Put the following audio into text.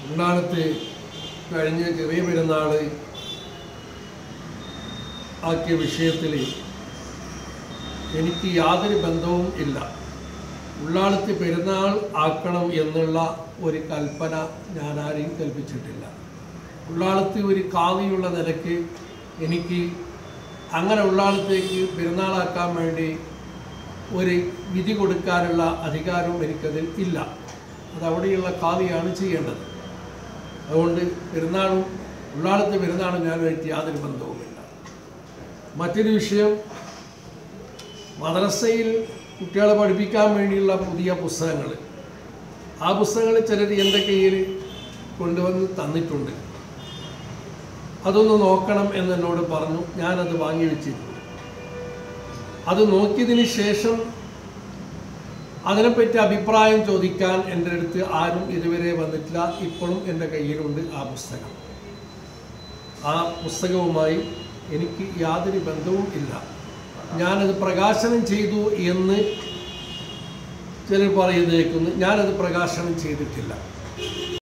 ഉള്ളാളത്ത് കഴിഞ്ഞ ചെറിയ പെരുന്നാൾ ആക്കിയ വിഷയത്തിൽ എനിക്ക് യാതൊരു ബന്ധവും ഇല്ല ഉള്ളാളത്ത് പെരുന്നാൾ ആക്കണം എന്നുള്ള ഒരു കൽപ്പന ഞാൻ ആരെയും കൽപ്പിച്ചിട്ടില്ല ഉള്ളാളത്ത് ഒരു കാവിയുള്ള നിലയ്ക്ക് എനിക്ക് അങ്ങനെ ഉള്ളാളത്തേക്ക് പെരുന്നാളാക്കാൻ വേണ്ടി ഒരു വിധി കൊടുക്കാനുള്ള അധികാരവും എനിക്കതിൽ ഇല്ല അത് അവിടെയുള്ള കാവിയാണ് ചെയ്യേണ്ടത് അതുകൊണ്ട് പെരുന്നാളും ഉള്ളാളത്തെ പെരുന്നാളും ഞാനുമായിട്ട് യാതൊരു ബന്ധവുമില്ല മറ്റൊരു വിഷയം മദ്രസയിൽ കുട്ടികളെ പഠിപ്പിക്കാൻ വേണ്ടിയുള്ള പുതിയ പുസ്തകങ്ങൾ ആ പുസ്തകങ്ങൾ ചിലർ എൻ്റെ കയ്യിൽ കൊണ്ടുവന്ന് തന്നിട്ടുണ്ട് അതൊന്ന് നോക്കണം എന്ന് എന്നോട് പറഞ്ഞു ഞാനത് വാങ്ങി വെച്ചിരുന്നു അത് നോക്കിയതിന് ശേഷം അതിനെപ്പറ്റി അഭിപ്രായം ചോദിക്കാൻ എൻ്റെ അടുത്ത് ആരും ഇതുവരെ വന്നിട്ടില്ല ഇപ്പോഴും എൻ്റെ കയ്യിലുണ്ട് ആ പുസ്തകം ആ പുസ്തകവുമായി എനിക്ക് യാതൊരു ബന്ധവും ഇല്ല ഞാനത് പ്രകാശനം ചെയ്തു എന്ന് ചിലർ പറയുന്നേക്കുന്നു ഞാനത് പ്രകാശനം ചെയ്തിട്ടില്ല